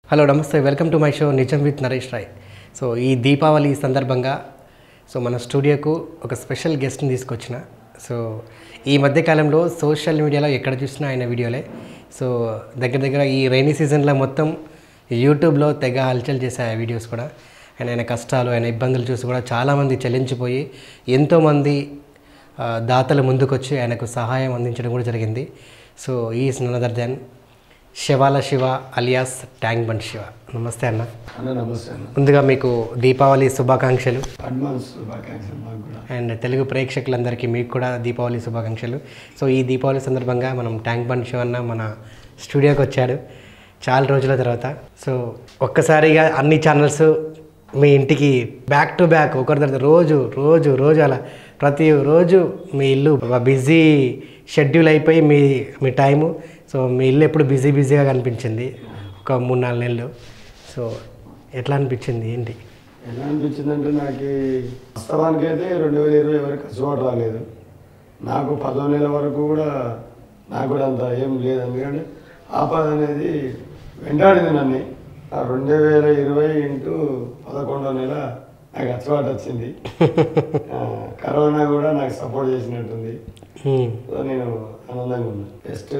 Hello నమస్తే welcome to my show నిజం with Naresh Rai so ఈ దీపావళి సందర్భంగా సో మన స్టూడియోకు ఒక స్పెషల్ గెస్ట్ని తీసుకొచ్చిన సో ఈ మధ్యకాలంలో సోషల్ మీడియాలో ఎక్కడ చూసినా ఆయన వీడియోలే సో దగ్గర దగ్గర ఈ రైనీ సీజన్లో మొత్తం యూట్యూబ్లో తెగ హల్చల్ చేసే ఆ వీడియోస్ కూడా అండ్ ఆయన కష్టాలు ఆయన ఇబ్బందులు చూసి కూడా చాలామంది చెల్లించిపోయి ఎంతోమంది ఆ, దాతలు ముందుకొచ్చి ఆయనకు సహాయం అందించడం కూడా జరిగింది సో ఈ నదర్ దెన్ శివాల Shiva alias tank bund Shiva నమస్తే అన్న అన్న నమస్తే అన్న ముందుగా మీకు దీపావళి శుభాకాంక్షలు అడ్వాన్స్ శుభాకాంక్షలు మాకు కూడా అండ్ తెలుగు ప్రేక్షకులందరికీ మీకు కూడా దీపావళి శుభాకాంక్షలు సో ఈ దీపావళి సందర్భంగా మనం ట్యాంక్ బండ్ శివ అన్న మన స్టూడియోకి వచ్చాడు చాలా రోజుల తర్వాత సో ఒక్కసారిగా అన్ని ఛానల్స్ మీ ఇంటికి బ్యాక్ టు బ్యాక్ ఒకరి తర్వాత రోజు రోజు రోజు అలా ప్రతి రోజు మీ ఇల్లు బిజీ షెడ్యూల్ అయిపోయి మీ మీ టైము సో మీ ఇల్లు ఎప్పుడు బిజీ బిజీగా కనిపించింది ఒక మూడు నాలుగు నెలలు సో ఎట్లా అనిపించింది ఏంటి ఎలా అనిపించిందంటే నాకు వాస్తవానికి అయితే రెండు వేల ఇరవై వరకు కష్టపడి రాలేదు నాకు పదో నెల వరకు కూడా నాకు కూడా అంత ఏం లేదు ఎందుకంటే ఆపద అనేది వెంటాడింది నన్ను ఆ రెండు వేల ఇరవై ఇంటూ పదకొండో నెల నాకు అచ్చబాటు వచ్చింది ఆ, కరోనా కూడా నాకు సపోర్ట్ చేసినట్టుంది హ్మ్. సో నేను ఆనందంగా ఉన్నా బెస్ట్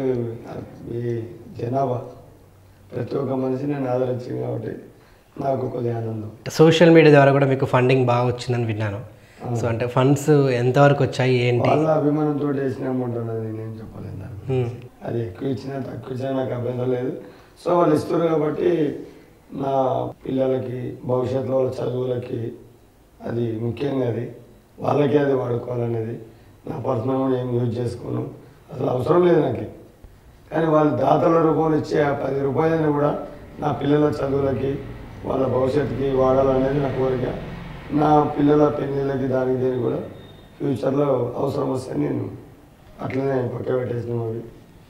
ఈ జనాభా ప్రతి ఒక్క మనిషి నేను ఆదరించింది కాబట్టి నాకు కొద్దిగా ఆనందం సోషల్ మీడియా ద్వారా కూడా మీకు ఫండింగ్ బాగా వచ్చిందని విన్నాను సో అంటే ఫండ్స్ ఎంతవరకు వచ్చాయి ఏంటి వాళ్ళ అభిమానంతో వేసిన అమౌంట్ అన్నది నేనేం చెప్పలేను దాన్ని హ్మ్. అది ఎక్కువ ఇచ్చినా తక్కువ ఇచ్చినా నాకు అభ్యంతరం లేదు సో వాళ్ళు ఇస్తారు కాబట్టి నా పిల్లలకి భవిష్యత్తులో వాళ్ళ చదువులకి అది ముఖ్యంగా అది వాళ్ళకే అది వాడుకోవాలనేది నా పర్సనల్ కూడా ఏం యూజ్ చేసుకోను అసలు అవసరం లేదు నాకు కానీ వాళ్ళు దాతల రూపంలో ఇచ్చే ఆ పది రూపాయలని కూడా నా పిల్లల చదువులకి వాళ్ళ భవిష్యత్తుకి వాడాలనేది నా కోరిక నా పిల్లల పెళ్ళిళ్ళకి దానికి దేనికి కూడా ఫ్యూచర్లో అవసరం వస్తే నేను అట్లనే పక్క పెట్టేసిన అవి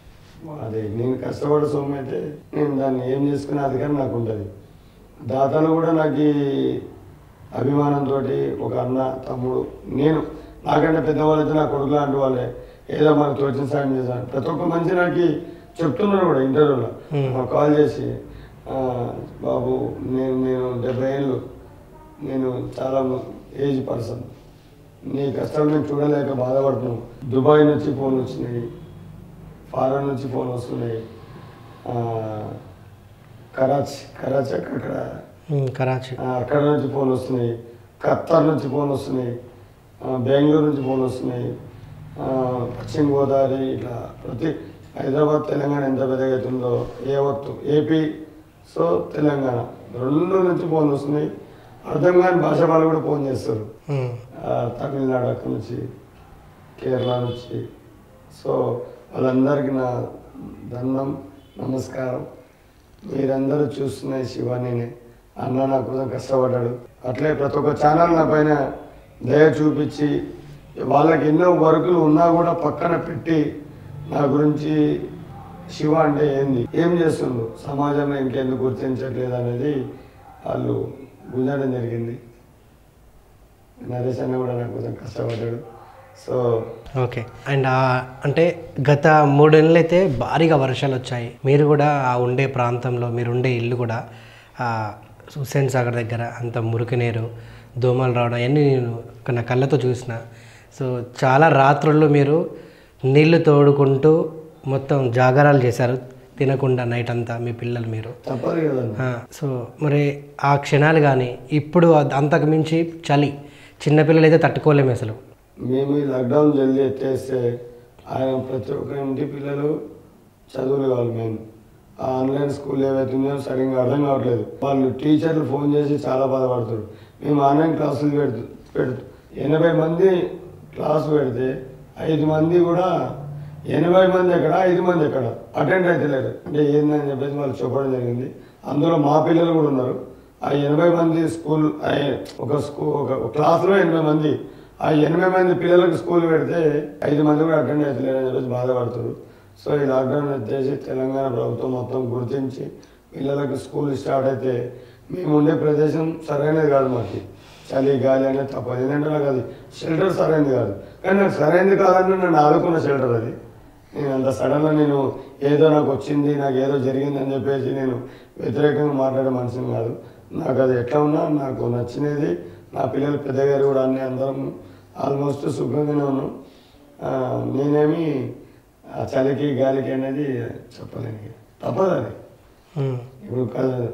అదే నేను కష్టపడే సొమ్ము అయితే నేను దాన్ని ఏం చేసుకునే అధికారం నాకు ఉంటుంది దాతలు కూడా నాకు ఈ అభిమానంతో ఒక అన్న తమ్ముడు నేను నాకంటే పెద్దవాళ్ళైతే నా కొడుకు లాంటి వాళ్ళే ఏదో మనకు తోచిన సాయం చేశాను ప్రతి ఒక్క మనిషి నాకు చెప్తున్నారు కూడా ఇంటర్వ్యూలో నాకు కాల్ చేసి "ఆ, బాబు నేను నేను డెబ్బై ఏళ్ళు నేను చాలా ఏజ్ పర్సన్ నీ కష్టాలు నేను చూడలేక బాధపడుతున్నాను దుబాయ్ నుంచి ఫోన్ వచ్చినాయి ఫారెన్ నుంచి ఫోన్ వస్తున్నాయి ఆ, కరాచీ కరాచీ అక్కడ హ్మ్, కరాచీ ఆ, అక్కడ నుంచి ఫోన్ వస్తున్నాయి ఖత్తర్ నుంచి ఫోన్ వస్తున్నాయి ఆ, బెంగళూరు నుంచి ఫోన్ వస్తున్నాయి ఆ, పశ్చిమ గోదావరి ఇట్లా ప్రతి హైదరాబాద్ తెలంగాణ ఎంత పెద్దగా అవుతుందో ఏ వత్తు ఏపీ సో తెలంగాణ రెండు నుంచి ఫోన్ వస్తున్నాయి అర్థం కాని భాష వాళ్ళు కూడా ఫోన్ చేస్తారు హ్మ్. ఆ, తమిళనాడు అక్కడి నుంచి కేరళ నుంచి సో వాళ్ళందరికీ నా దండం నమస్కారం మీరందరూ చూస్తున్న ఈ శివానిని అన్న నా కోసం కష్టపడ్డాడు అట్లే ప్రతి ఒక్క ఛానల్ నా పైన దయ చూపించి వాళ్ళకి ఎన్నో వర్కులు ఉన్నా కూడా పక్కన పెట్టి నా గురించి శివ అంటే ఏంది ఏం చేస్తుండ్రు సమాజంలో ఇంకెందుకు గుర్తించట్లేదు అనేది వాళ్ళు గుంజడం జరిగింది నరేష్ అన్న కూడా నా కోసం కష్టపడ్డాడు సో ఓకే అండ్ ఆ అంటే గత మూడు నెలలు అయితే భారీగా వర్షాలు వచ్చాయి మీరు కూడా ఆ ఉండే ప్రాంతంలో మీరు ఉండే ఇల్లు కూడా ఆ హుస్సేన్ సాగర్ దగ్గర అంత మురికి నీరు దోమలు రావడం అన్నీ నేను ఒక నా కళ్ళతో చూసిన సో చాలా రాత్రుల్లో మీరు నీళ్లు తోడుకుంటూ మొత్తం జాగారాలు చేశారు తినకుండా నైట్ అంతా మీ పిల్లలు మీరు తప్పదు కదండి ఆ, సో మరి ఆ క్షణాలు కానీ ఇప్పుడు అద్- అంతకు మించి చలి చిన్నపిల్లలు అయితే తట్టుకోలేము అసలు మేము ఈ లాక్డౌన్ జల్దీ ఎత్తేస్తే ఆయన ప్రతి ఒక్క ఇంటి పిల్లలు చదువులు కావాలి మేము ఆ ఆన్లైన్ స్కూల్ ఏవైతే ఉన్నాయో సరిగ్గా అర్థం కావట్లేదు వాళ్ళు టీచర్లు ఫోన్ చేసి చాలా బాధపడుతారు మేము ఆన్లైన్ క్లాసులు పెడుతూ పెడుతూ ఎనభై మంది క్లాసు పెడితే ఐదు మంది కూడా ఎనభై మంది ఎక్కడ ఐదు మంది ఎక్కడ అటెండ్ అయితే లేరు అంటే ఏందని చెప్పేసి వాళ్ళు చెప్పడం జరిగింది అందులో మా పిల్లలు కూడా ఉన్నారు ఆ ఎనభై మంది స్కూల్ ఆ ఒక స్కూల్ ఒక క్లాస్లో ఎనభై మంది ఆ ఎనభై మంది పిల్లలకు స్కూల్ పెడితే ఐదు మంది కూడా అటెండ్ అవుతలేరు అని చెప్పేసి బాధపడుతారు సో ఈ లాక్డౌన్ వచ్చేసి తెలంగాణ ప్రభుత్వం మొత్తం గుర్తించి పిల్లలకు స్కూల్ స్టార్ట్ అయితే మేము ఉండే ప్రదేశం సరైనది కాదు మాకు చలి గాలి అనేది తప్పదు ఎందుకంటే నాకు అది షెల్టర్ సరైనది కాదు కానీ నాకు సరైనది కాదని నన్ను ఆదుకున్న షెల్టర్ అది నేను అంత సడన్గా నేను ఏదో నాకు వచ్చింది నాకు ఏదో జరిగింది అని చెప్పేసి నేను వ్యతిరేకంగా మాట్లాడే మనిషిని కాదు నాకు అది ఎట్లా ఉన్నా నాకు నచ్చినది నా పిల్లలు పెద్దగారు కూడా అన్ని అందరం ఆల్మోస్ట్ సుఖంగానే ఉన్నాం ఆ, నేనేమి ఆ చలికి గాలికి అనేది చెప్పలేను ఇక. తప్పదు అది ఉమ్. ఇప్పుడు క-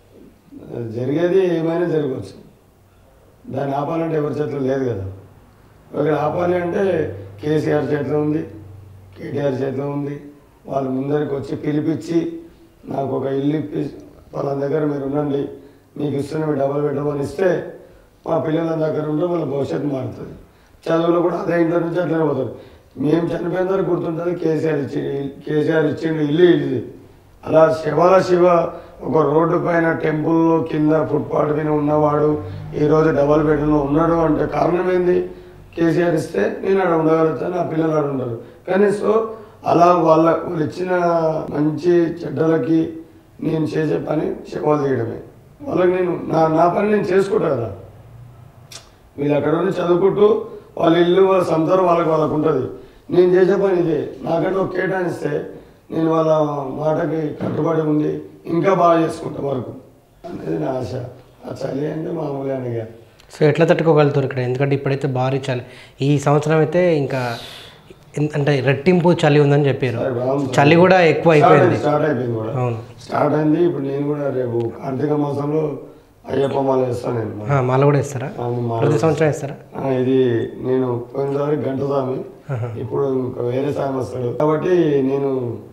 జరిగేది ఏమైనా జరగవచ్చు దాన్ని ఆపాలంటే ఎవరి చేతిలో లేదు కదా ఒకవేళ ఆపాలి అంటే కేసీఆర్ చేతిలో ఉంది కేటీఆర్ చేతిలో ఉంది వాళ్ళు ముందరికి వచ్చి పిలిపించి నాకు ఒక ఇల్లు ఇప్పి వాళ్ళ దగ్గర మీరు ఉండండి మీకు ఇస్తున్న డబల్ బెడ్రూమ్ ఇస్తే మా పిల్లల దగ్గర ఉంటే వాళ్ళ భవిష్యత్తు మారుతుంది చదువులో కూడా అదే ఇంట్లో నుంచి అట్లనే పోతారు మేము చనిపోయిన వరకు గుర్తుంటుంది కేసీఆర్ ఇచ్చి కేసీఆర్ ఇచ్చిండు ఇల్లు ఇది అలా శివాల శివ ఒక రోడ్డు పైన టెంపుల్లో కింద ఫుట్పాత్ మీద ఉన్నవాడు ఈరోజు డబల్ బెడ్రూమ్లో ఉన్నాడు అంటే కారణం ఏంది కేసీఆర్ ఇస్తే నేను అక్కడ ఉండగలుగుతాను నా పిల్లలు అక్కడ ఉండరు కానీ సో అలా వాళ్ళ వాళ్ళు ఇచ్చిన మంచి చెడ్డలకి నేను చేసే పని శివాలు తీయడమే వాళ్ళకి నేను నా నా పని నేను చేసుకుంటా కదా వీళ్ళు అక్కడ ఉండి చదువుకుంటూ వాళ్ళ ఇల్లు వాళ్ళ సంసారం వాళ్ళకి వాళ్ళకు ఉంటుంది నేను చేసే పని ఇదే నాకంటే ఒక కేటాయిస్తే నేను వాళ్ళ మాటకి కట్టుబడి ఉంది ఇంకా బాగా చేసుకుంటా వరకు అనేది నా ఆశ ఆ చలి అంటే మామూలుగా ఇక సో ఎట్లా తట్టుకోగలుగుతారు ఇక్కడ ఎందుకంటే ఇప్పుడైతే భారీ చలి ఈ సంవత్సరం అయితే ఇంకా ఎన్- అంటే రెట్టింపు చలి ఉందని చెప్పారు సరే, బాగుంది. చలి కూడా ఎక్కువ అయిపోయింది స్టార్ట్ అయిపోయింది కూడా అవును స్టార్ట్ అయింది ఇప్పుడు నేను కూడా రేపు కార్తీక మాసంలో అయ్యప్ప మాల వేస్తాను నేను ఆ, మాల కూడా ఇస్తారా ఆ, మాల ప్రతి సంవత్సరం ఇస్తారా ఆ, ఇది నేను పోయినసారి గంట స్వామి ఆహా. ఇప్పుడు ఇంకా వేరే స్వామి వస్తాడు కాబట్టి నేను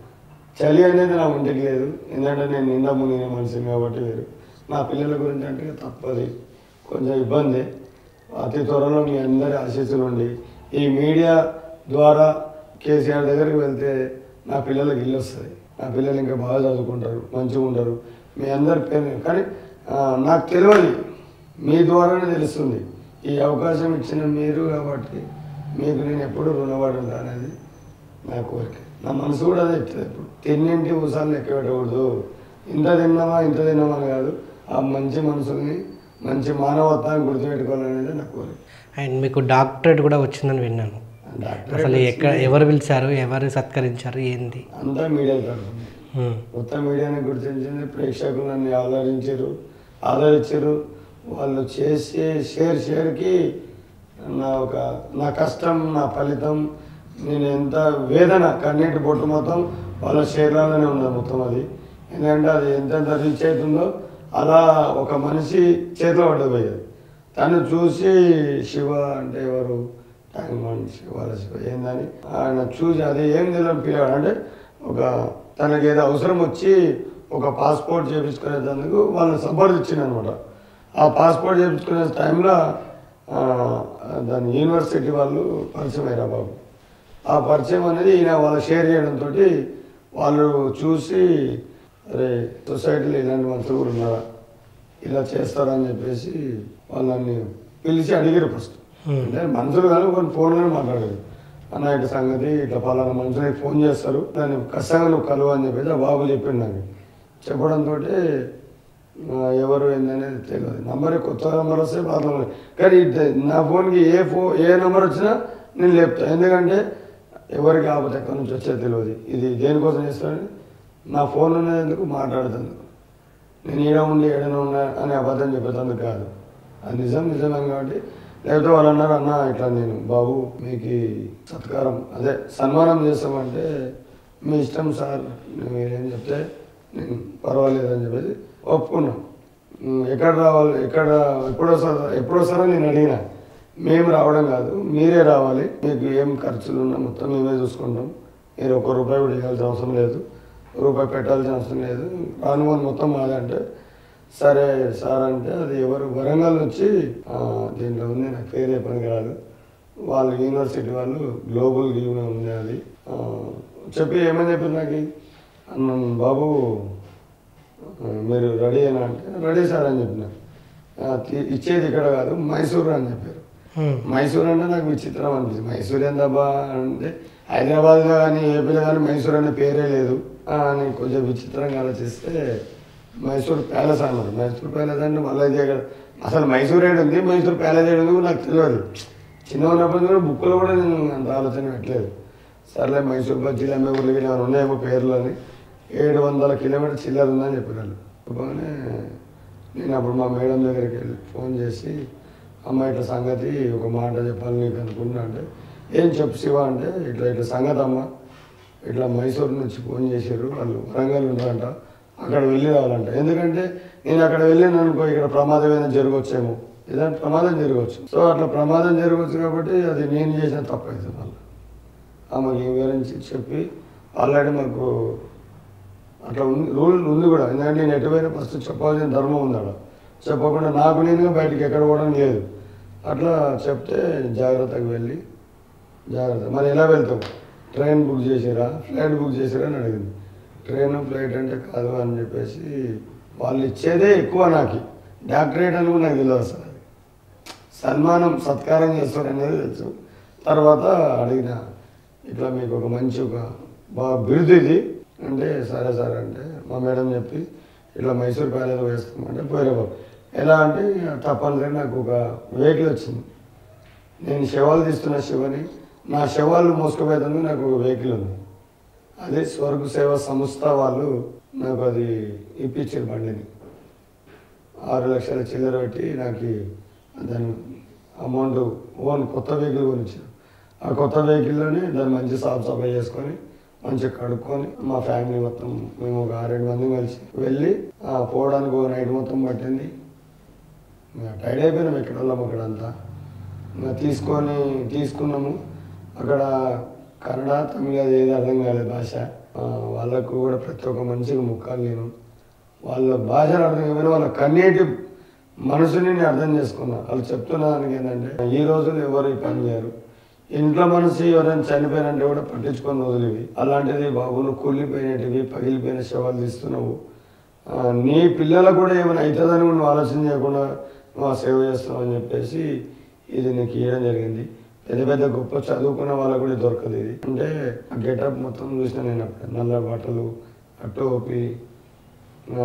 చలి అనేది నా ఒంటికి లేదు ఎందుకంటే నేను నిండా మునిగిన మనిషిని కాబట్టి వేరు నా పిల్లల గురించి అంటే తప్పది కొంచెం ఇబ్బంది అతి త్వరలో మీ అందరి ఆశీస్సులు ఉండి ఈ మీడియా ద్వారా కేసీఆర్ దగ్గరికి వెళ్తే నా పిల్లలకి ఇల్లు వస్తుంది నా పిల్లలు ఇంకా బాగా చదువుకుంటారు మంచిగా ఉంటారు మీ అందరి పేరు కానీ ఆ, నాకు తెలియదు మీ ద్వారానే తెలుస్తుంది ఈ అవకాశం ఇచ్చిన మీరు కాబట్టి మీకు నేను ఎప్పుడు రుణపడి ఉంటా అనేది నా కోరిక నా మనసు కూడా అదే చెప్తుంది ఇప్పుడు తిన్నింటి ఊసాలు లెక్క పెట్టకూడదు ఇంత తిన్నామా ఇంత తిన్నామా అని కాదు ఆ మంచి మనసుల్ని మంచి మానవత్వాన్ని గుర్తుపెట్టుకోవాలనేది నా కోరిక అండ్ మీకు డాక్టరేట్ కూడా వచ్చిందని విన్నాను డాక్టర్ అసలు ఎక్కడ ఎవరు పిలిచారు ఎవరు సత్కరించారు ఏంది అంతా మీడియా తరఫున ఉమ్. మొత్తం మీడియాని గుర్తించింది ప్రేక్షకులు నన్ను ఆదరించారు ఆదరించారు వాళ్ళు చేసే షేర్ షేర్కి నా ఒక నా కష్టం నా ఫలితం నేను ఎంత వేదన కన్నీటి బొట్టు మొత్తం వాళ్ళ షేర్లలోనే ఉన్నది మొత్తం అది ఎందుకంటే అది ఎంతెంత రీచ్ అవుతుందో అలా ఒక మనిషి చేతిలో పడ్డది పోయేది తను చూసి శివ అంటే ఎవరు ట్యాంక్ బండ్ శివాల శివ ఏందని ఆయన చూసి అది ఏం తెలియని పిల్లాడు అంటే ఒక తనకి ఏదో అవసరం వచ్చి ఒక పాస్పోర్ట్ చేయించుకునేందుకు వాళ్ళని సంప్రదించింది అనమాట ఆ పాస్పోర్ట్ చేయించుకునే టైంలో ఆ, దాని యూనివర్సిటీ వాళ్ళు పరిచయం అయ్యారు ఆ బాబు ఆ పరిచయం అనేది ఈయన వాళ్ళు షేర్ చేయడంతో వాళ్ళు చూసి అరే సొసైటీలో ఇలాంటి మనుషులు కూడా ఉన్నారా ఇలా చేస్తారని చెప్పేసి వాళ్ళని పిలిచి అడిగారు ఫస్ట్ అంటే మనుషులు కానీ కొన్ని ఫోన్లోనే మాట్లాడారు అన్న ఇట్లా సంగతి ఇట్లా పలానా మనుషులకి ఫోన్ చేస్తారు దాన్ని ఖచ్చితంగా నువ్వు కలువు అని చెప్పేసి ఆ బాబు చెప్పిండు నాకు చెప్పడంతో ఎవరు ఏందనేది తెలియదు నంబర్ కొత్త నెంబర్ వస్తే పాత నెంబర్ కానీ ఇది- నా ఫోన్కి ఏ ఫో ఏ నెంబర్ వచ్చినా నేను లేపుతా ఎందుకంటే ఎవరికి ఆపద ఎక్కడి నుంచి వచ్చేది తెలియదు ఇది దేనికోసం చేస్తానని నా ఫోన్ ఉన్నందుకు మాట్లాడుతుంది నేను ఈడ ఉండి ఏడన ఉన్నా అని అబద్ధం చెప్పేందుకు కాదు అది నిజం నిజమే కాబట్టి లేకపోతే వాళ్ళు అన్నారు అన్న ఇట్లా నేను బాబు మీకు ఈ సత్కారం అదే సన్మానం చేస్తామంటే మీ ఇష్టం సార్ మీరేం చెప్తే నేను పర్వాలేదని చెప్పేసి ఒప్పుకున్నాం ఉమ్, ఎక్కడ రావాలి ఎక్కడ ఎప్పుడు వస్తారో ఎప్పుడు వస్తారో నేను అడిగిన మేము రావడం కాదు మీరే రావాలి మీకు ఏం ఖర్చులు ఉన్నా మొత్తం మేమే చూసుకుంటాం మీరు ఒక రూపాయి కూడా ఇవ్వాల్సిన అవసరం లేదు రూపాయి పెట్టాల్సిన అవసరం లేదు రానుమని మొత్తం మాదే అంటే సరే సార్ అంటే అది ఎవరు వరంగల్ నుంచి ఆ, దీంట్లో ఉంది నాకు పేరు పనికి రాదు వాళ్ళు యూనివర్సిటీ వాళ్ళు గ్లోబల్ లీవ్లో ఉంది అది ఆ, చెప్పి ఏమని చెప్పారు నాకు అన్నాను బాబు ఆ, మీరు రెడీ అయినా అంటే రెడీ సార్ అని చెప్పిన ఆ, తీ- ఇచ్చేది ఇక్కడ కాదు మైసూర్ అని చెప్పారు ఉమ్. మైసూర్ అంటే నాకు విచిత్రం అనిపించింది మైసూర్ ఏందబ్బా అంటే హైదరాబాద్లో కానీ ఏపీలో కానీ మైసూర్ అనే పేరే లేదు ఆ, అని కొంచెం విచిత్రంగా ఆలోచిస్తే మైసూర్ ప్యాలెస్ అన్నారు మైసూర్ ప్యాలెస్ అంటే మళ్ళీ ఇది ఎక్కడ అసలు మైసూర్ ఏడు ఉంది మైసూర్ ప్యాలెస్ ఏడు ఉంది కూడా నాకు తెలియదు చిన్న ఉన్నప్పుడు కూడా బుక్లో కూడా నేను అంత ఆలోచన పెట్టలేదు సర్లే మైసూర్ బజ్జీలు అమ్మే ఊర్లు ఏమైనా ఉన్నాయేమో పేర్లు అని ఏడు వందల కిలోమీటర్ చిల్లర ఉందని చెప్పినారు చెప్పగానే నేను అప్పుడు మా మేడం దగ్గరికి వెళ్ళి ఫోన్ చేసి అమ్మ ఇట్లా సంగతి ఒక మాట చెప్పాలి నీకు అనుకుంటున్నా అంటే ఏం చెప్పు శివ అంటే ఇట్లా ఇట్లా సంగతి అమ్మ ఇట్లా మైసూరు నుంచి ఫోన్ చేశారు వాళ్ళు వరంగల్ ఉంటారంట అక్కడ వెళ్ళి రావాలంట ఎందుకంటే నేను అక్కడ వెళ్ళాను అనుకో ఇక్కడ ప్రమాదం ఏదైనా జరగవచ్చేమో ఏదైనా ప్రమాదం జరగవచ్చు సో అట్లా ప్రమాదం జరగవచ్చు కాబట్టి అది నేను చేసిన తప్పు అవుతుంది మళ్ళీ ఆమెకి వివరించి చెప్పి ఆల్రెడీ మాకు అట్లా ఉంది రూల్ ఉంది కూడా ఎందుకంటే నేను ఎటువైనా ఫస్ట్ చెప్పాల్సిన ధర్మం ఉంది అక్కడ చెప్పకుండా నాకు నేనుగా బయటికి ఎక్కడ పోవడం లేదు అట్లా చెప్తే జాగ్రత్తగా వెళ్ళి జాగ్రత్త మరి ఎలా వెళ్తాం ట్రైన్ బుక్ చేసిరా ఫ్లైట్ బుక్ చేసిరా అని అడిగింది ట్రైన్ ఫ్లైట్ అంటే కాదు అని చెప్పేసి వాళ్ళు ఇచ్చేదే ఎక్కువ నాకు డాక్టరేట్ అని కూడా నాకు తెలియదు అసలు అది సన్మానం సత్కారం చేస్తారనేది తెలుసు తర్వాత అడిగిన ఇట్లా మీకు ఒక మంచి ఒక బాగా బిరుదు ఇది అంటే సరే సరే అంటే మా మేడం చెప్పి ఇట్లా మైసూర్ ప్యాలెస్ వేస్తామంటే పోయిరా బాబు ఎలా అంటే తప్పనిసరి నాకు ఒక వెహికల్ వచ్చింది నేను శవాలు తీస్తున్న శివని నా శవాలు మోసుకుపోయేందుకు నాకు ఒక వెహికల్ ఉంది అదే స్వర్గ సేవ సంస్థ వాళ్ళు నాకు అది ఇప్పించారు బండిని ఆరు లక్షల చిల్లర పెట్టి నాకు దాని అమౌంట్ ఓన్ కొత్త వెహికల్ కొనిచ్చారు ఆ కొత్త వెహికల్లోనే దాన్ని మంచి సాఫ్ సఫాయి చేసుకొని మంచిగా కడుక్కొని మా ఫ్యామిలీ మొత్తం మేము ఒక ఆరేడు మంది కలిసి వెళ్ళి ఆ, పోవడానికి ఒక నైట్ మొత్తం పట్టింది ఇంకా టైడ్ అయిపోయినాం ఎక్కడ వాళ్ళం అక్కడంతా ఇంకా తీసుకొని తీసుకున్నాము అక్కడ కన్నడ తమిళ అది ఏది అర్థం కాలేదు భాష ఆ, వాళ్ళకు కూడా ప్రతి ఒక్క మనిషికి ముక్కాలు నేను వాళ్ళ భాషను అర్థం కాకపోయినా వాళ్ళ కన్నీటి మనసుని నేను అర్థం చేసుకున్నా వాళ్ళు చెప్తున్న దానికి ఏంటంటే ఈ రోజులు ఎవరు ఈ పని చేయరు ఇంట్లో మనిషి ఎవరైనా చనిపోయినంటే కూడా పట్టించుకొని రోజులు ఇవి అలాంటిది బాబు నువ్వు కూలిపోయినటివి పగిలిపోయిన శవాలు తీస్తున్నావు ఆ, నీ పిల్లలకు కూడా ఏమైనా అవుతుందని కూడా నువ్వు ఆలోచన చేయకుండా నువ్వు ఆ సేవ చేస్తున్నావు అని చెప్పేసి ఇది నీకు ఇవ్వడం జరిగింది పెద్ద పెద్ద గొప్ప చదువుకున్న వాళ్ళకు కూడా దొరకదు ఇది అంటే ఆ గెటప్ మొత్తం చూసిన నేను అప్పుడు నల్ల బట్టలు ఆ టోపీ ఆ,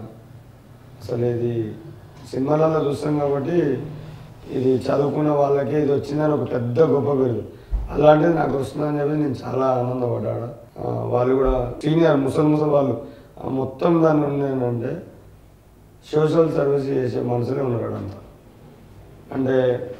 అసలు ఇది సినిమాలలో చూస్తాం కాబట్టి ఇది చదువుకున్న వాళ్ళకే ఇది వచ్చిందని ఒక పెద్ద గొప్ప పేరు అలాంటిది నాకు వస్తుందని చెప్పి నేను చాలా ఆనందపడ్డాడు ఆ, వాళ్ళు కూడా సీనియర్ ముసలి ముసలి వాళ్ళు ఆ మొత్తం దాన్ని ఉండేనంటే సోషల్ సర్వీస్ చేసే మనుషులే ఉన్నారు అంతా అంటే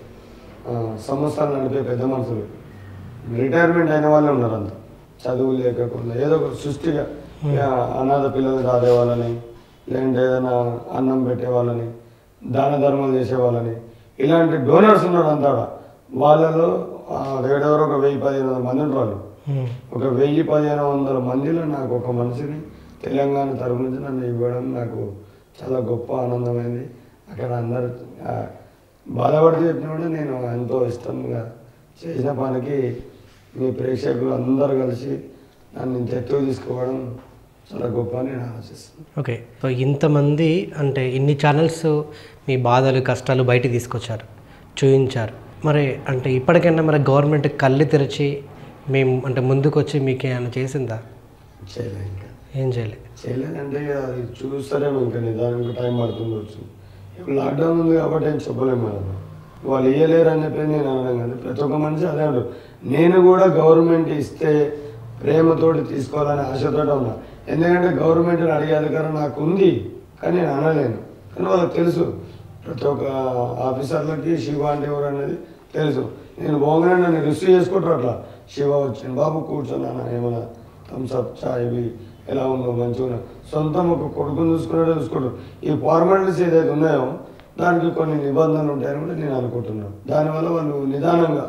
ఆ, సంస్థలు నడిపే పెద్ద మనుషులు రిటైర్మెంట్ అయిన వాళ్ళే ఉన్నారు అంతా చదువు లేకుండా ఏదో ఒక సృష్టిగా ఆ, అనాథ పిల్లలు దాదే వాళ్ళని లేదంటే ఏదైనా అన్నం పెట్టే వాళ్ళని దాన ధర్మాలు చేసే వాళ్ళని ఇలాంటి డోనర్స్ ఉన్నారు అంతా ఆడ. వాళ్ళలో ఆ, దగ్గర ఒక వెయ్యి పదిహేను వందల మంది ఉంటారు వాళ్ళు ఉమ్. ఒక వెయ్యి పదిహేను వందల మందిలో నాకు ఒక మనిషిని తెలంగాణ తరపు నుంచి నన్ను ఇవ్వడం నాకు చాలా గొప్ప ఆనందమైంది అక్కడ అందరు ఆ, బాధపడుతూ చెప్పినా కూడా నేను ఎంతో ఇష్టంగా చేసిన పనికి మీ ప్రేక్షకులు అందరూ కలిసి నన్ను ఇంత ఎత్తుకు తీసుకోవడం చాలా గొప్ప అని నేను ఆలోచిస్తున్నాను ఓకే సో ఇంతమంది అంటే ఇన్ని ఛానల్స్ మీ బాధలు కష్టాలు బయటికి తీసుకొచ్చారు చూపించారు మరి అంటే ఇప్పటికైనా మరి గవర్నమెంట్ కళ్ళు తెరిచి మేము అంటే ముందుకు వచ్చి మీకు ఏమైనా చేసిందా చేయలేదు ఇంకా ఏం చేయలే చేయలేదంటే ఇక అది చూస్తారేమో ఇంకా నిదానంగా టైం పడుతుండొచ్చు ఇప్పుడు లాక్డౌన్ ఉంది కాబట్టి ఏం చెప్పలేము మనం వాళ్ళు ఇయ్యలేరు అని చెప్పి నేను అనడం కానీ ప్రతి ఒక్క మనిషి అదే అంటారు నేను కూడా గవర్నమెంట్ ఇస్తే ప్రేమతోటి తీసుకోవాలని ఆశతో ఉన్నా ఎందుకంటే గవర్నమెంట్ అడిగే అధికారం నాకు ఉంది కానీ నేను అనలేను కానీ వాళ్ళకి తెలుసు ప్రతి ఒక్క ఆఫీసర్లకి శివ అంటే ఎవరు అనేది తెలుసు నేను పోగానే నన్ను రిసీవ్ చేసుకుంటారు అట్లా శివ వచ్చింది బాబు కూర్చున్నాను ఏమైనా థమ్స్అప్ చాయ్ ఇవి ఎలా ఉందో మంచిగా సొంతం ఒక కొడుకుని చూసుకున్నాడే చూసుకుంటారు ఈ ఫార్మాలిటీస్ ఏదైతే ఉన్నాయో దానికి కొన్ని నిబంధనలు ఉంటాయని కూడా నేను అనుకుంటున్నాను దానివల్ల వాళ్ళు నిదానంగా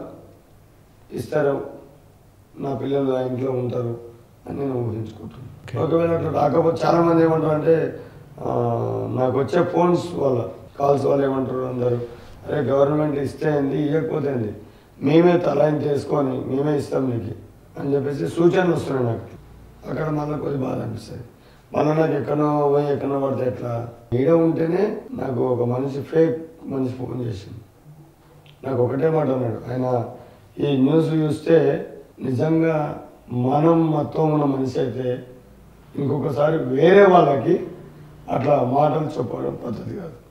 ఇస్తారు నా పిల్లలు ఆ ఇంట్లో ఉంటారు అని నేను ఊహించుకుంటున్నాను Okay. ఒకవేళ అట్లా రాకపోతే చాలా మంది ఏమంటారు అంటే ఆ, నాకు వచ్చే ఫోన్స్ వల్ల కాల్స్ వాళ్ళు ఏమంటారు అందరూ అరే గవర్నమెంట్ ఇస్తే ఏంది ఇవ్వకపోతే ఏంది మేమే తలాయించి చేసుకొని మేమే ఇస్తాం నీకు అని చెప్పేసి సూచనలు వస్తున్నాయి నాకు అక్కడ మళ్ళీ కొద్ది బాధ అనిపిస్తుంది మళ్ళీ నాకు ఎక్కడో పోయి ఎక్కడో పడితే ఎట్లా ఈడ ఉంటేనే నాకు ఒక మనిషి ఫేక్ మనిషి ఫోన్ చేసింది నాకు ఒకటే మాట అన్నాడు ఆయన ఈ న్యూస్ చూస్తే నిజంగా మనం మొత్తం ఉన్న మనిషి అయితే ఇంకొకసారి వేరే వాళ్ళకి అట్లా మాటలు చెప్పడం పద్ధతి కాదు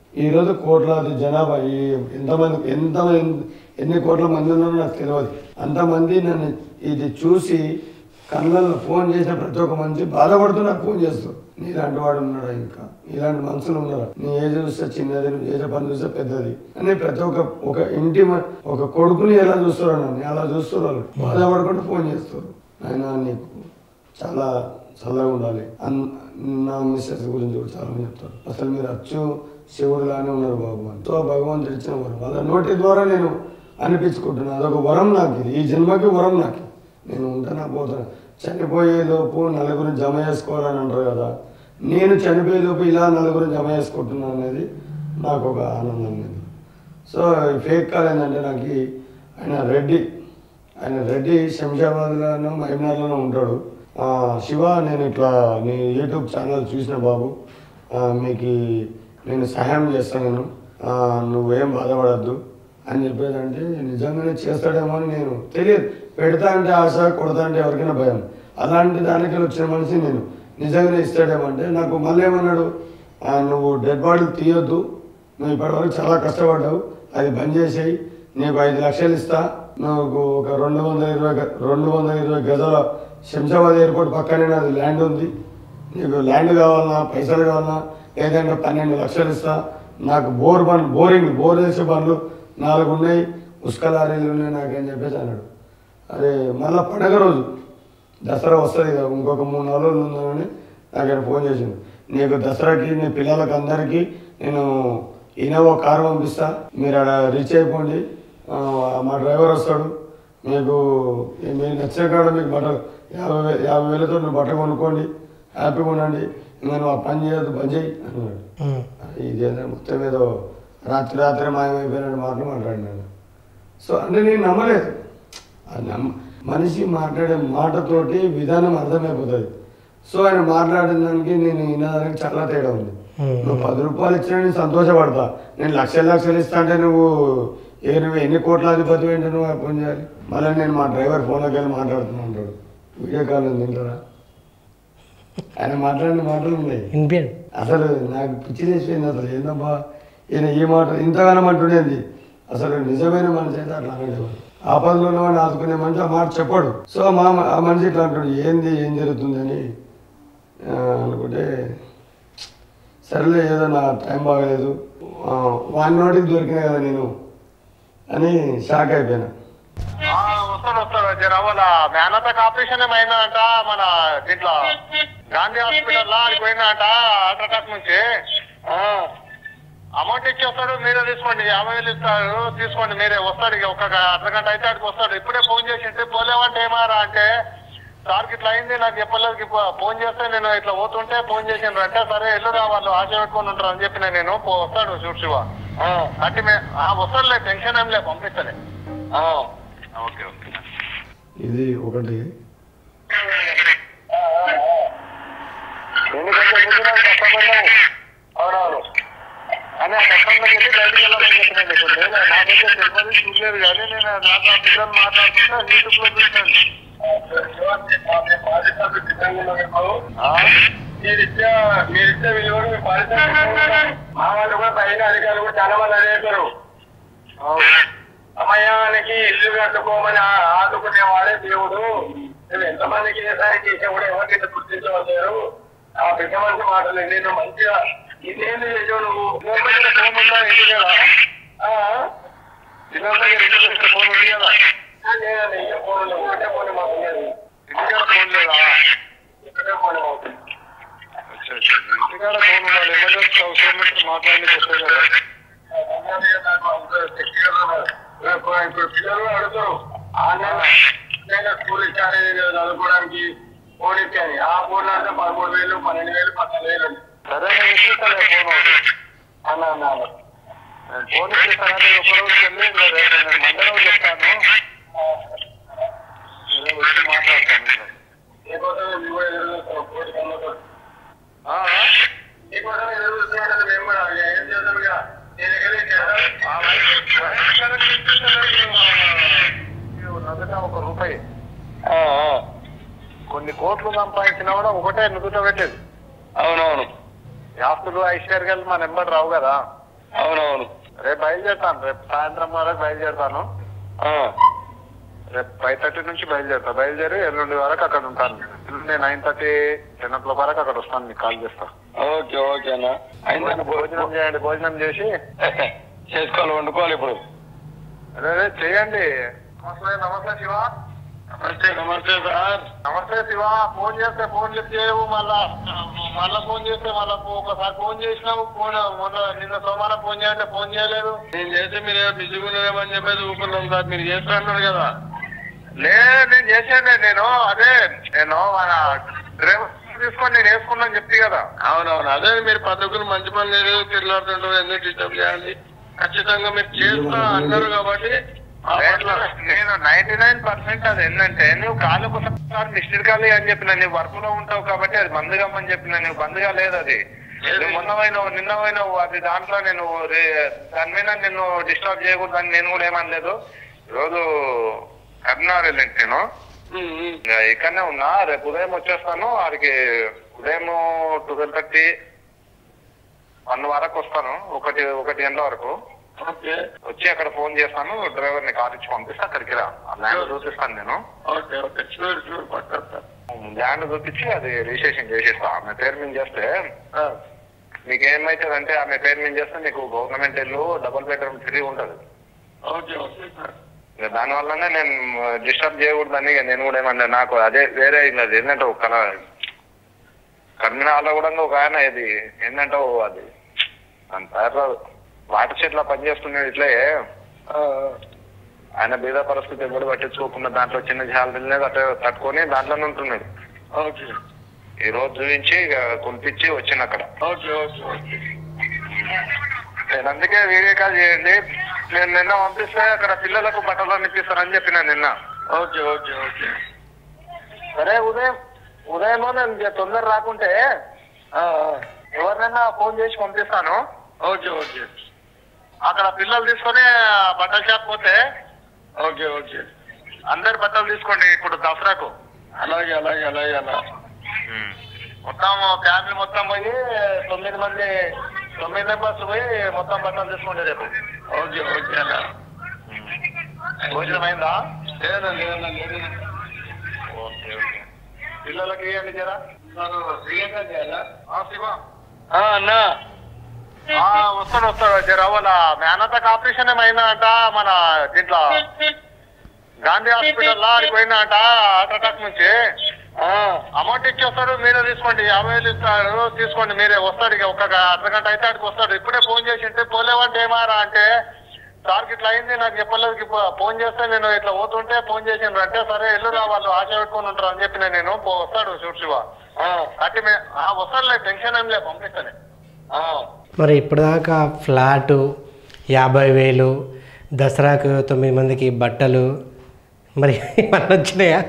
ఈరోజు కోట్లాది జనాభా ఈ ఎంతమంది ఎంతమంది ఎన్ని కోట్ల మంది ఉన్నారో నాకు తెలియదు అంతమంది నన్ను ఇది చూసి కళ్ళల్లో ఫోన్ చేసిన ప్రతి ఒక్క మనిషి బాధపడుతూ నాకు ఫోన్ చేస్తారు నీలాంటి వాడు ఉన్నాడా ఇంకా ఇలాంటి మనుషులు ఉన్నారా నీ ఏజ్ చూస్తే చిన్నది నువ్వు చేసే పని చూస్తే పెద్దది అని ప్రతి ఒక్క ఒక ఇంటి మ- ఒక కొడుకుని ఎలా చూస్తారు నన్ను అలా చూస్తారు వాళ్ళు బాధపడుకుంటూ ఫోన్ చేస్తారు ఆయన నీకు చాలా చల్లగా ఉండాలి అన్ నా మిస్సెస్ గురించి కూడా చాలా మంది చెప్తారు అసలు మీరు అచ్చు శివుడులానే ఉన్నారు బాబు అని సో భగవంతుడు ఇచ్చిన వరం వాళ్ళ నోటి ద్వారా నేను అనిపించుకుంటున్నాను అదొక వరం నాకు ఇది ఈ జన్మకి వరం నాకు నేను ఉంటానా పోతాను చనిపోయే లోపు నలుగురిని జమ చేసుకోవాలని అంటారు కదా నేను చనిపోయే లోపు ఇలా నలుగురిని జమ చేసుకుంటున్నాను అనేది నాకు ఒక ఆనందం లేదు సో ఈ ఫేక్ కాల్ ఏంటంటే నాకు ఈ- ఆయన రెడ్డి ఆయన రెడ్డి శంషాబాద్లోనూ మహబూబ్నగర్లోనూ ఉంటాడు ఆ, శివ నేను ఇట్లా నీ యూట్యూబ్ ఛానల్ చూసిన బాబు ఆ, మీకు ఈ- నేను సహాయం చేస్తాను నేను ఆ, నువ్వేం బాధపడద్దు అని చెప్పేదంటే నిజంగానే చేస్తాడేమో అని నేను తెలియదు పెడతా అంటే ఆశ కొడతా అంటే ఎవరికైనా భయం అలాంటి దానికి వచ్చిన మనిషి నేను నిజంగానే ఇస్తాడేమో అంటే నాకు మళ్ళీ ఏమన్నాడు "ఆ, నువ్వు డెడ్ బాడీ తీయొద్దు నువ్వు ఇప్పటివరకు చాలా కష్టపడ్డావు అది బంద్ చేసేయి నీకు ఐదు లక్షలు ఇస్తా నువ్వు ఒక రెండు వందల ఇరవై గ- రెండు వందల ఇరవై గజాల శంషాబాద్ ఎయిర్పోర్ట్ పక్కనే నాది ల్యాండ్ ఉంది నీకు ల్యాండ్ కావాలన్నా పైసలు కావాలన్నా లేదంటే పన్నెండు లక్షలు ఇస్తా నాకు బోర్ బండ్ బోరింగ్ బోర్ వేసే బండ్లు నాలుగు ఉన్నాయి ఉస్క లారీలు ఉన్నాయి నాకని చెప్పేసి అన్నాడు అరే మళ్ళీ పండగ రోజు దసరా వస్తుంది కదా ఇంకొక మూడు నాలుగు రోజులు ఉందని నాకు ఆయన ఫోన్ చేసిండు నీకు దసరాకి నీ పిల్లలకి అందరికీ నేను ఇన్నోవా కారు పంపిస్తా మీరు అక్కడ రీచ్ అయిపోండి ఆ, మా డ్రైవర్ వస్తాడు మీకు మీకు నచ్చిన కాడ మీకు బట్టలు యాభై వే యాభై వేలతో నువ్వు బట్ట కొనుక్కోండి హ్యాపీగా ఉండండి ఇంకా నువ్వు ఆ పని చేయొద్దు పని చేయి అన్నాడు ఉమ్. ఇదేదో మొత్తం ఏదో రాత్రి రాత్రి మాయమైపోయినట్టు మాటలు మాట్లాడినాడు సో అంటే నేను నమ్మలేదు ఆ నమ్మ మనిషి మాట్లాడే మాటతోటి విధానం అర్థమైపోతుంది సో ఆయన మాట్లాడిన దానికి నేను వినడానికి చాలా తేడా ఉంది Hmm. నువ్వు పది రూపాయలు ఇచ్చినా నేను సంతోషపడతా నేను లక్షలు లక్షలు ఇస్తా అంటే నువ్వు ఏ నువ్వు ఎన్ని కోట్ల అధిపతి ఏంటో నువ్వు ఫోన్ చేయాలి మళ్ళీ నేను మా డ్రైవర్ ఫోన్లోకి వెళ్ళి మాట్లాడుతున్నా అంటాడు వీడియో కాల్ ఉంది తింటారా ఆయన మాట్లాడిన మాటలు ఉన్నాయి వినిపించండి అసలు నాకు పిచ్చి లేచిపోయింది అసలు ఏందబ్బా ఈయన ఈ మాట ఇంతగానం అంటుండేది అసలు నిజమైన మనిషి అయితే అట్లా అనేవాడు ఆపదలో ఉన్నవాడిని ఆదుకునే మనిషి ఆ మాట చెప్పాడు సో మా ఆ మనిషి ఇట్లా అంటాడు ఏంది ఏం జరుగుతుంది అని ఆ, అనుకుంటే సరేలే ఏదో నా టైం బాగలేదు ఆ, వాని నోటికి దొరికినా కదా నేను అని షాక్ అయిపోయినా ఆ, వస్తాడు వస్తాడు జర వాళ్ళ మేనతకు ఆపరేషన్ ఏమైందంట మన దీంట్లో గాంధీ హాస్పిటల్ లో ఆడికి పోయిందంట హార్ట్ అటాక్ నుంచి అమౌంట్ ఇచ్చేస్తాడు మీరే తీసుకోండి యాభై వేలు ఇస్తారు తీసుకోండి మీరే వస్తాడు ఇక ఒక అర్ధ గంట అయితే ఆడికి వస్తాడు ఇప్పుడే ఫోన్ చేసింటే పోలేమంటే ఏమారా అంటే సార్కి ఇట్లా అయింది నాకు చెప్పలేదు ఇప్పుడు ఫోన్ చేస్తే నేను ఇట్లా పోతుంటే ఫోన్ చేసిండ్రు అంటే సరే ఎల్లురా వాళ్ళు ఆశ పెట్టుకొని ఉంటారు అని చెప్పిన నేను పో- వస్తాడు చూడు శివ అంటే మే ఆ, వస్తాడులే టెన్షన్ ఏం లే పంపిస్తాలే ఆ, ఓకే ఓకే ఇది ఒకటి ఎందుకంటే ముందు నాకు కష్టపడ్డావు అవునవును అని ఆ కష్టంలోకి వెళ్ళి బయటికి వెళ్ళాలని చెప్పినాను ఇప్పుడు నేను నాకైతే తెలియదు చూడలేదు కానీ నేను నాకు ఆ పిల్లలు మాట్లాడుతుంటే యూట్యూబ్ లో చూసినాను ఆ? మీరిచ్చే మీరిచ్చే విలువలు మీ పారిశ్రామిక మా వాళ్ళు కూడా పైన అధికారులు కూడా చాలా మంది అదే చెప్పారు అవును. సమయానికి ఇల్లు కట్టుకోమని ఆ- ఆదుకునే వాడే దేవుడు నువ్వు ఎంతమందికి ఏ సాయం చేసా కూడా ఎవరికైతే గుర్తించవలేరు ఆ పెద్ద మనిషి మాటలు నేను మంచిగా ఇన్నేళ్ళు చేసావు నువ్వు పిల్లల దగ్గర ఫోన్ ఉందా ఇంటి కదా ఆ? పిల్లల దగ్గర ఇంటి దగ్గర ఫోన్ ఉంది కదా లేదండి ఇంకే ఫోన్ ఉంది. ఒకటే ఫోన్ మాకు ఉండేది ఇంటికాడ ఫోన్ లేదా ఒకటే ఫోన్ మాకు అచ్చా, అచ్చా. ఇంటికాడ ఫోన్ ఉండాలి ఎమర్జెన్సీ అవసరం ఉంటే మాట్లాడి చెప్పే కదా ఇప్పుడు పిల్లలు అడుగుతారు ఆన్లైన్ స్కూల్ ఇచ్చారు చదువుకోవడానికి ఫోన్ ఇచ్చాను ఆ ఫోన్ అంటే పదమూడు వేలు పన్నెండు వేలు పన్నెండు వేలు ఉంది. సరే నేను ఇచ్చేస్తాను ఫోన్ ఒకటి అన్న అన్న అన్న. నేను ఫోన్ ఇచ్చేస్తాను ఒక రోజు వెళ్ళి ఇంకా రేపు నేను మండే రోజు చెప్తాను సరే వచ్చి మాట్లాడతాను నేను. నీకోసం మేము కూడా ఎదురు చూస్తాం కోటి కన్నుతో. ఆ? నీకోసం ఎదురు చూస్తున్నాడు మేము కూడా ఏం చేద్దాం ఇక నీ దగ్గర చేద్దాం ఆ వయసు- వయసు కరెక్ట్ ఇచ్చేస్తలేదు. ఆ, నుదుట ఒక రూపాయి కొన్ని కోట్లు సంపాదించినా కూడా ఒకటే నుదుట పెట్టేది అవునవును ఆస్తులు ఐశ్వర్యాలు మా నెంబర్ రావు కదా అవునవును రేపు బయలుదేరుతాను రేపు సాయంత్రం వరకు బయలుదేరుతాను ఆ, రేపు ఫైవ్ థర్టీ నుంచి బయలుదేరుతా బయలుదేరి ఎల్లుండి వరకు అక్కడ ఉంటాను ఎల్లుండి nine thirty ten o'clock వరకు అక్కడ వస్తాను మీకు కాల్ చేస్తా ఓకే ఓకే అన్న అయిందన్న భోజనం చేయండి భోజనం చేసి చేసుకోవాలి వండుకోవాలి ఇప్పుడు అదే అదే చేయండి నమస్తే నమస్తే శివ నమస్తే నమస్తే సార్ నమస్తే శివ ఫోన్ చేస్తే ఫోన్ లిఫ్ట్ చేయవు మళ్ళా మళ్ళా ఫోన్ చేస్తే మళ్ళా పో- ఒకసారి ఫోన్ చేసినావు ఫోన్ మొన్న నిన్న సోమవారం ఫోన్ చేయంటే ఫోన్ చేయలేదు నేను చేస్తే మీరు బిజీగా ఉన్నారేమని చెప్పేసి ఊరుకున్నాం సార్ మీరు చేస్తా అన్నారు కదా లేదు నేను చేసాను నేను అదే నేను మన డ్రైవర్ తీసుకొని నేను వేసుకున్నాను చెప్తే కదా అవునవును అదే మీరు పద్ధతులు మంచి పని లేదు తిరుగుతుంటారు ఎందుకు డిస్టర్బ్ చేయాలి ఖచ్చితంగా మీరు చేస్తా అన్నారు కాబట్టి ఆ పట్ల నేను నైన్టీ నైన్ పర్సెంట్ అది ఏంటంటే నువ్వు కాలు ఒకసారి మిస్టర్ కాలి అని చెప్పిన నువ్వు వర్క్ లో ఉంటావు కాబట్టి అది బంద్ కమ్మని చెప్పిన నువ్వు బంద్గా లేదు అది నువ్వు మొన్న పోయినావు నిన్న పోయినావు అది దాంట్లో నేను రే- దాని మీద నిన్ను డిస్టర్బ్ చేయకూడదు అని నేను కూడా ఏమనలేదు ఈరోజు కర్నార్ వెళ్ళండి నేను ఉమ్, ఉమ్. ఇంకా ఇక్కడనే ఉన్నా రేపు ఉదయం వచ్చేస్తాను వాడికి ఉదయం ట్వెల్వ్ థర్టీ వన్ వరకు వస్తాను ఒకటి ఒకటి గంటల వరకు ఓకే వచ్చి అక్కడ ఫోన్ చేస్తాను డ్రైవర్ ని కార్ ఇచ్చి పంపిస్తా అక్కడికి రా ఆ ల్యాండ్ చూపిస్తాను నేను ఓకే ఓకే షూర్ షూర్ పక్కా సార్ ల్యాండ్ చూపించి అది రిజిస్ట్రేషన్ చేసేస్తా ఆమె పేరు మీద చేస్తే ఆ, మీకు ఏమైతుందంటే ఆమె పేరు మీద చేస్తే మీకు గవర్నమెంట్ ఇల్లు డబుల్ బెడ్రూమ్ ఫ్రీ ఉంటుంది ఓకే ఓకే సార్ ఇక దాని వల్లనే నేను డిస్టర్బ్ చేయకూడదని ఇక నేను కూడా ఏమన్నా నాకు అదే వేరే ఇల్లు అది ఏంటంటే ఒక కల కర్మినాల్లో కూడా ఒక ఆయన ఇది ఏంటంటే ఓ అది దాని పేరు వాటర్ చెట్ల పనిచేస్తున్నాడు ఇట్లే ఆ, ఆయన బీద పరిస్థితి ఎవరు పట్టించుకోకుండా దాంట్లో చిన్న జాల తినేది అట్లా తట్టుకొని దాంట్లోనే ఉంటున్నాడు ఆ, ఓకే ఈ రోజు చూపించి ఇక కొనిపించి వచ్చిన అక్కడ ఓకే ఓకే ఓకే నేను అందుకే వీడియో కాల్ చేయండి నేను నిన్న పంపిస్తే అక్కడ పిల్లలకు బట్టలు అనిపిస్తానని చెప్పిన నిన్న ఓకే ఓకే ఓకే సరే ఉదయం ఉదయం నేను ఇక తొందర రాకుంటే ఆ, ఆ, ఎవరినైనా ఫోన్ చేసి పంపిస్తాను ఓకే ఓకే అక్కడ పిల్లలు తీసుకొని ఆ బట్టల షాప్ పోతే ఓకే ఓకే అందరు బట్టలు తీసుకోండి ఇప్పుడు దసరాకు అలాగే అలాగే అలాగే అన్న మొత్తం ఫ్యామిలీ మొత్తం పోయి తొమ్మిది మంది తొమ్మిది మెంబర్స్ పోయి మొత్తం బట్టలు తీసుకోండి రేపు ఓకే ఓకే అన్న భోజనం అయిందా లేదన్నా లేదన్నా లేదన్నా ఓకే ఓకే పిల్లలకి ఇవ్వండి జరా నన్ను శ్రీలంక చేయాలా ఆ, శివ ఆ, అన్నా ఆ, వస్తాడు వస్తాడు జర వాళ్ళ మేనతకు ఆపరేషన్ ఏమైందా అంట మన దీంట్లో గాంధీ హాస్పిటల్ ఆడికి పోయినా అంట హార్ట్ అటాక్ నుంచి ఆ, అమౌంట్ ఇచ్చేస్తాడు మీరే తీసుకోండి యాభై వేలు ఇస్తాడు తీసుకోండి మీరే వస్తాడు ఇక ఒక అర్ధ గంట అయితే ఆడికి వస్తాడు ఇప్పుడే ఫోన్ చేసి ఉంటే పోలేవంటే ఏమారా అంటే సార్కి ఇట్లా అయింది నాకు చెప్పలేదు ఇప్పుడు ఫోన్ చేస్తే నేను ఇట్లా పోతుంటే ఫోన్ చేసిండ్రు అంటే సరే ఎల్లురా వాళ్ళు ఆశ పెట్టుకొని ఉంటారు అని చెప్పిన నేను పో- వస్తాడు చూడు శివ ఆ, అంటే మే- ఆ, వస్తాడులే టెన్షన్ ఏం లే పంపిస్తాను ఆ. మరి ఇప్పటిదాకా ఫ్లాటు యాభై వేలు దసరాకు తొమ్మిది మందికి బట్టలు మరి ఇవన్నీ వచ్చినాయా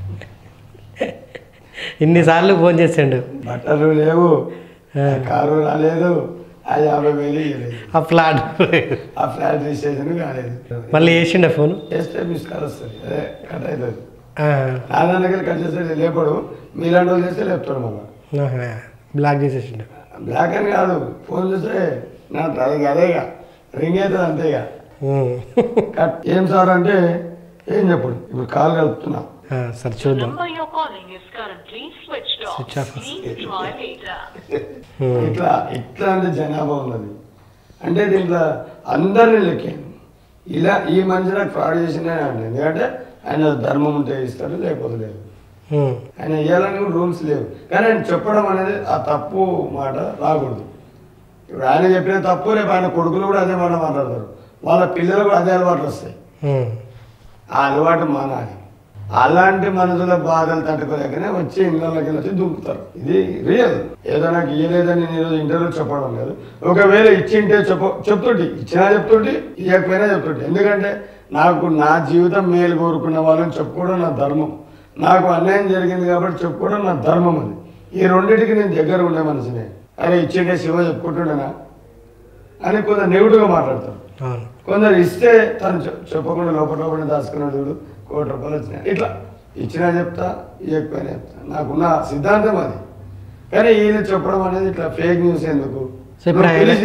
ఇన్నిసార్లు ఫోన్ చేసిండు బట్టలు లేవు ఆ కారు రాలేదు ఆ యాభై వేలు ఇవ్వలేదు ఆ ఫ్లాట్ ఆ ఫ్లాట్ రిజిస్ట్రేషన్ కాలేదు మళ్ళీ వేసిండే ఫోన్ చేస్తే మిస్ కాల్ వస్తుంది అదే కట్ అవుతుంది నా దగ్గర కట్ చేస్తే లేపడు మీలాంటి వాళ్ళు చేస్తే లేపుతాడు మళ్ళీ బ్లాక్ చేసేసిండు బ్లాక్ అని కాదు ఫోన్ చేస్తే నా అది అదేగా రింగ్ అవుతుంది అంతేగా ఉమ్. కట్ ఏం సార్ అంటే ఏం చెప్పడు ఇప్పుడు కాల్ కలుపుతున్నా ఆ, సరే The చూద్దాం number you're calling is currently switched off. Switch off. Please try later. ఉమ్. ఇట్లా ఇట్లాంటి జనాభా ఉన్నది అంటే దీంట్లో అందరినీ లెక్కాను ఇలా ఈ మనిషి నాకు ఫ్రాడ్ చేసిందే అంటే ఎందుకంటే ఆయన ధర్మం ఉంటే ఇస్తాడు లేకపోతే లేదు ఉమ్. ఆయన ఇవ్వాలని కూడా రూల్స్ లేవు కానీ ఆయన చెప్పడం అనేది ఆ తప్పు మాట రాకూడదు ఇప్పుడు ఆయన చెప్పిన తప్పు రేపు ఆయన కొడుకులు కూడా అదే మాట మాట్లాడతారు వాళ్ళ పిల్లలు కూడా అదే అలవాట్లు వస్తాయి ఉమ్. ఆ అలవాటు మానాలి అలాంటి మనుషుల బాధలు తట్టుకోలేకనే వచ్చి ఇళ్ళకి వచ్చి దుంకుతారు ఇది రియల్ ఏదో నాకు ఇయ్యలేదని నేను ఈరోజు ఇంటర్వ్యూ చెప్పడం లేదు ఒకవేళ ఇచ్చింటే చెప్ప చెప్తుంటే ఇచ్చినా చెప్తుంటే ఇవ్వకపోయినా చెప్తుంటే ఎందుకంటే నాకు నా జీవితం మేలు కోరుకున్న వాళ్ళని చెప్పుకోవడం నా ధర్మం నాకు అన్యాయం జరిగింది కాబట్టి చెప్పుకోవడం నా ధర్మం అది ఈ రెండింటికి నేను దగ్గర ఉండే మనిషినే అరే ఇచ్చిండే శివ చెప్పుకుంటుండేనా అని కొంత నెగిటివ్గా మాట్లాడతారు అవును కొందరు ఇస్తే తను చె- చెప్పకుండా లోపల లోపల దాచుకున్నాడు చూడు కోటి రూపాయలు వచ్చినాయి ఇట్లా ఇచ్చినా చెప్తా ఇవ్వకపోయినా చెప్తా నాకున్న సిద్ధాంతం అది కానీ ఈయన చెప్పడం అనేది ఇట్లా ఫేక్ న్యూస్ ఎందుకు సో ఇప్పుడు నువ్వు ఆయన- పిలిచి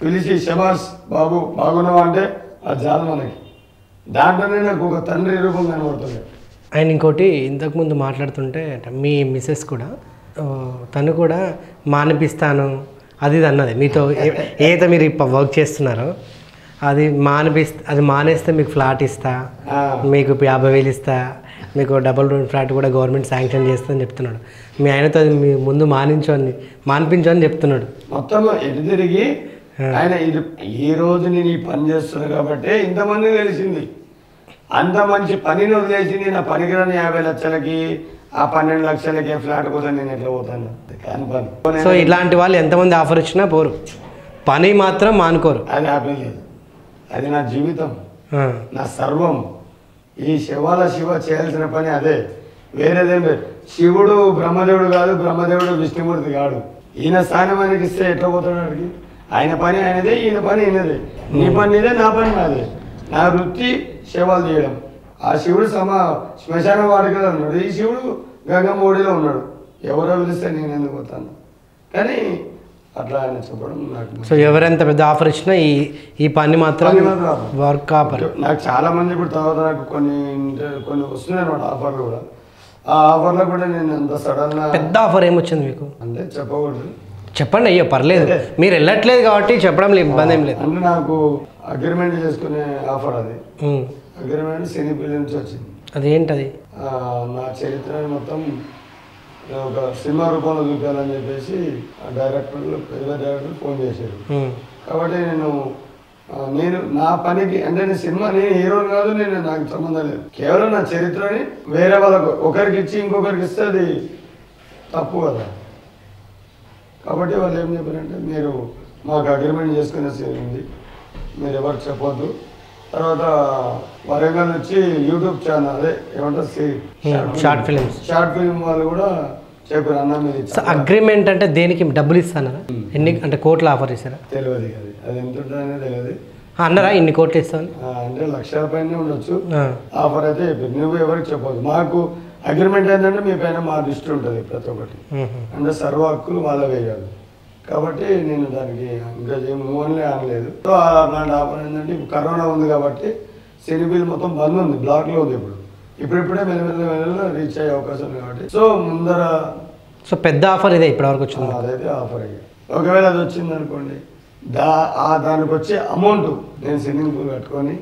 పిలిచి శబాస్ బాబు బాగున్నావా అంటే అది చాలు మనకి దాంట్లోనే నాకు ఒక తండ్రి రూపం కనబడుతుంది అండ్ ఇంకోటి ఇంతకుముందు మాట్లాడుతుంటే మీ మిస్సెస్ కూడా ఆ, తను కూడా మానిపిస్తాను అది ఇది అన్నది మీతో ఏ- ఏదైతే మీరు ఇప్పుడు వర్క్ చేస్తున్నారో అది మానిపిస్తా అది మానేస్తే మీకు ఫ్లాట్ ఇస్తా ఆ. మీకు యాభై వేలు ఇస్తా మీకు డబుల్ రూమ్ ఫ్లాట్ కూడా గవర్నమెంట్ శాంక్షన్ చేస్తుందని చెప్తున్నాడు మీ ఆయనతో అది మీ ముందు మానించు అని మానిపించు అని చెప్తున్నాడు మొత్తం ఎటు తిరిగి ఆయన ఇది ఈ రోజు నేను ఈ పని చేస్తున్నా కాబట్టి ఇంతమంది తెలిసింది అంత మంచి పనిని వదిలేసి నేను ఆ పనికిరాని యాభై లక్షలకి ఆ పన్నెండు లక్షలకి ఫ్లాట్ కోసం నేను ఎట్లా పోతాను కాని పని సో ఇలాంటి వాళ్ళు ఎంతమంది ఆఫర్ ఇచ్చినా పోరు పని మాత్రం మానుకోరు అది హ్యాపీ లేదు అది నా జీవితం ఆ. నా సర్వం ఈ శివాల శివ చేయాల్సిన పని అదే వేరేదేం లేదు శివుడు బ్రహ్మదేవుడు కాదు బ్రహ్మదేవుడు విష్ణుమూర్తి కాడు ఈయన స్థానం ఆయనకి ఇస్తే ఎట్లా పోతాడు వాడికి ఆయన పని ఆయనదే ఈయన పని ఈయనదే నీ పని నీదే నా పని నాదే నా వృత్తి సేవలు చేయడం ఆ శివుడు సమ శ్మశాన వాడికలో ఉన్నాడు ఈ శివుడు గంగమూడిలో ఉన్నాడు ఎవరో పిలిస్తే నేను ఎందుకు పోతాను కానీ అట్లా ఆయన చెప్పడం నాకు సో ఎవరెంత పెద్ద ఆఫర్ ఇచ్చినా ఈ ఈ పని మాత్రం పని మాత్రం ఆపరు. వర్క్ ఆపరు నాకు చాలా మంది ఇప్పుడు తర్వాత నాకు కొన్ని ఇంట- కొన్ని వస్తున్నాయి అనమాట ఆఫర్లు కూడా ఆ ఆఫర్లో కూడా నేను అంత సడన్ గా పెద్ద ఆఫర్ ఏమొచ్చింది మీకు అంటే చెప్పకూడదు చెప్పండి అయ్యో పర్లేదు మీరు వెళ్ళట్లేదు కాబట్టి చెప్పడం ఇబ్బంది ఏం లేదు అంటే నాకు అగ్రిమెంట్ చేసుకునే ఆఫర్ అది ఉమ్. అగ్రిమెంట్ సినీ ఫిలిం నుంచి వచ్చింది అదేంటది ఆ, నా చరిత్రని మొత్తం ఒక సినిమా రూపంలో చూపించాలని చెప్పేసి ఆ డైరెక్టర్లు పెద్ద డైరెక్టర్లు ఫోన్ చేశారు ఉమ్. కాబట్టి నేను ఆ, నేను నా పనికి అంటే నేను సినిమా నేను హీరోని కాదు నేను నాకు సంబంధం లేదు కేవలం నా చరిత్రని వేరే వాళ్ళకు ఒకరికి ఇచ్చి ఇంకొకరికి ఇస్తే అది తప్పు కదా కాబట్టి వాళ్ళు ఏం చెప్పారంటే మీరు మాకు అగ్రిమెంట్ చేసుకునే సీన్ ఉంది మీరు ఎవరికి చెప్పొద్దు తర్వాత వరంగల్ నుంచి యూట్యూబ్ ఛానల్ అదే ఏమంటారు Hmm, short films. Short film వాళ్ళు కూడా చెప్పారు అన్న మీరు సో అగ్రిమెంట్ అంటే దేనికి డబ్బులు ఇస్తారా ఎన్ని అంటే కోట్ల ఆఫర్ ఇస్తారా తెలియదు అది అది ఎంత ఉంటుందనే తెలియదు ఆ, అన్నారా ఇన్ని కోట్లు ఇస్తాను ఆ, అంటే లక్షల పైన ఉండొచ్చు ఆఫర్ అయితే చెప్పింది నువ్వు ఎవరికి చెప్పదు మాకు అగ్రిమెంట్ ఏంటంటే మీ పైన మా దృష్టి ఉంటుంది ప్రతి ఒక్కటి అంటే సర్వ హక్కులు వాళ్ళ వేయాలి కాబట్టి నేను దానికి ఇంకా ఓన్లీ అనలేదు సో అలాంటి ఆఫర్ ఏంటంటే ఇప్పుడు కరోనా ఉంది కాబట్టి సినిబిల్ మొత్తం బంద్ ఉంది బ్లాక్లో ఉంది ఇప్పుడు ఇప్పుడిప్పుడే మెల్లమెల్ల మెల్ల రీచ్ అయ్యే అవకాశం ఉంది కాబట్టి సో ముందర సో పెద్ద ఆఫర్ ఇదే ఇప్పటివరకు వచ్చింది ఆ, అదైతే ఆఫర్ అయ్యి ఒకవేళ అది వచ్చింది అనుకోండి దా ఆ దానికి వచ్చే అమౌంట్ నేను స్విమ్మింగ్ పూల్ కట్టుకొని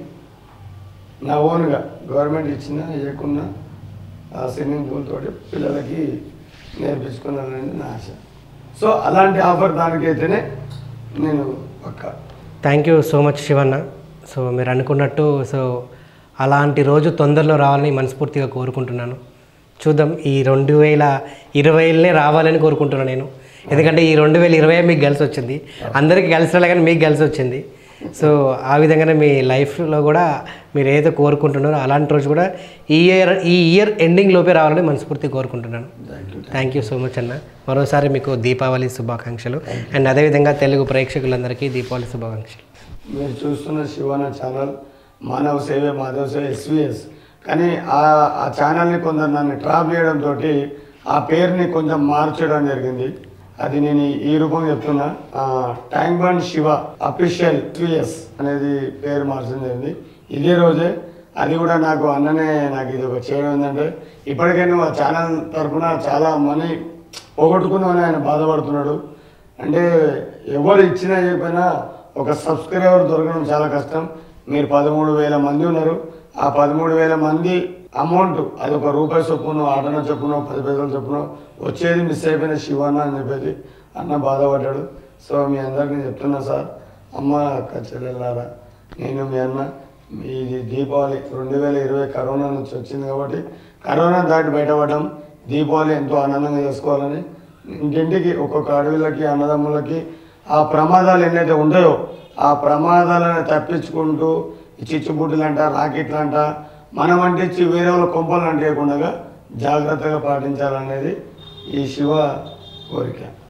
నా ఓన్గా గవర్నమెంట్ ఇచ్చినా ఇవ్వకున్నా ఆ స్విమ్మింగ్ పూల్ తోటి పిల్లలకి నేర్పించుకున్నానని నా ఆశ సో అలాంటి ఆఫర్ దానికైతేనే నేను పక్క thank you so much Shivanna so మీరు అనుకున్నట్టు సో అలాంటి రోజు తొందరలో రావాలని మనస్ఫూర్తిగా కోరుకుంటున్నాను చూద్దాం ఈ రెండు వేల ఇరవైలనే రావాలని కోరుకుంటున్నాను నేను ఎందుకంటే ఈ రెండు వేల ఇరవై మీకు కలిసి వచ్చింది అందరికీ కలిసి రాలే కానీ మీకు కలిసి వచ్చింది సో ఆ విధంగానే మీ లైఫ్లో కూడా మీరు ఏదైతే కోరుకుంటున్నారో అలాంటి రోజు కూడా ఈ ఇయర్ ఈ ఇయర్ ఎండింగ్ లోపే రావాలని మనస్ఫూర్తిగా కోరుకుంటున్నాను థ్యాంక్ యూ సో మచ్ అన్న మరోసారి మీకు దీపావళి శుభాకాంక్షలు అండ్ అదేవిధంగా తెలుగు ప్రేక్షకులందరికీ దీపావళి శుభాకాంక్షలు మీరు చూస్తున్న శివన ఛానల్ మానవ సేవే మాధవ సేవ ఎస్విఎస్ కానీ ఆ ఆ ఛానల్ని కొందరు నన్ను ట్రాప్ చేయడంతో ఆ పేరుని కొంచెం మార్చడం జరిగింది అది నేను ఈ- ఈ రూపం చెప్తున్నా tank bund Shiva official SVS అనేది పేరు మార్చడం జరిగింది ఇదే రోజే అది కూడా నాకు అన్ననే నాకు ఇది ఒక చేయడం ఏంటంటే ఇప్పటికే నువ్వు ఆ ఛానల్ తరఫున చాలా మనీ పోగొట్టుకున్నామని ఆయన బాధపడుతున్నాడు అంటే ఎవరు ఇచ్చినా చెప్పినా ఒక సబ్స్క్రైబర్ దొరకడం చాలా కష్టం మీరు పదమూడు వేల మంది ఉన్నారు ఆ పదమూడు వేల మంది అమౌంట్ అది ఒక రూపాయి చొప్పున ఆటన చొప్పున పది పైసలు చొప్పున వచ్చేది మిస్ అయిపోయిన శివన్న అని చెప్పేసి అన్న బాధపడ్డాడు సో మీ అందరికీ నేను చెప్తున్నా సార్ అమ్మ అక్క చెల్లెలారా నేను మీ అన్న ఇది దీపావళి రెండు వేల ఇరవై కరోనా నుంచి వచ్చింది కాబట్టి కరోనా దాటి బయటపడడం దీపావళి ఎంతో ఆనందంగా చేసుకోవాలని ఇంటింటికి ఒక్కొక్క అడవులకి అన్నదమ్ములకి ఆ ప్రమాదాలు ఎన్నైతే ఉంటాయో ఆ ప్రమాదాలను తప్పించుకుంటూ ఈ చిచ్చుబుడ్డులంట రాకెట్లంట మనం అంటించి వేరే వాళ్ళ కొంపలు అంటేయకుండా జాగ్రత్తగా పాటించాలనేది ఈ శివ కోరిక